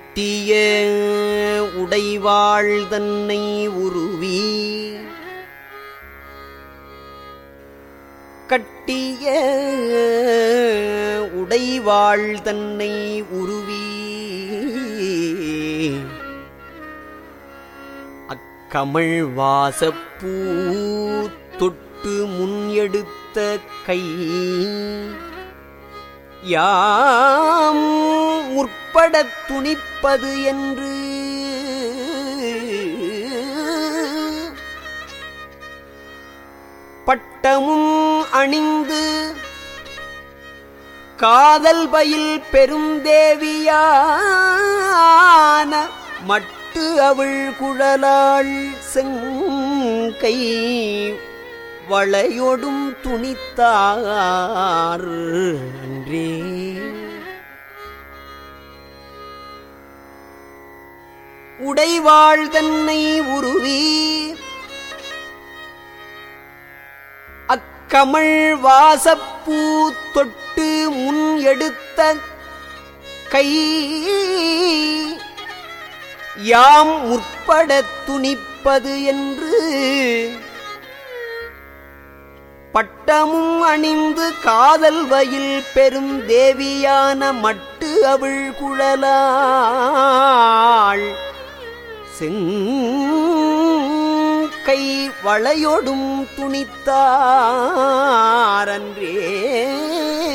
கட்டிய உடைவாள் தன்னை உருவி கட்டிய உடைவாள் தன்னை உருவி அக்கமிழ் வாசப்பூ தொட்டு முன் எடுத்த கை யாம் முற்படத் துணிப்பது என்று பட்டமும் அணிந்து காதல் பயில் பெருந்தேவியான மட்டு அவள் குழலாள் செங்கை வளையொடும் துணித்தார் அன்றே உடைவாள் தன்னை உருவி அக்கமள் வாசப்பூ தொட்டு முன் எடுத்த கை யாம் முற்படத் துணிப்பது என்று பட்டமும் அணிந்து காதல் வயில் பெரும் தேவியான மட்டு அவள் குழலாள் செங்கை வளையொடும் துணித்தாரன்றே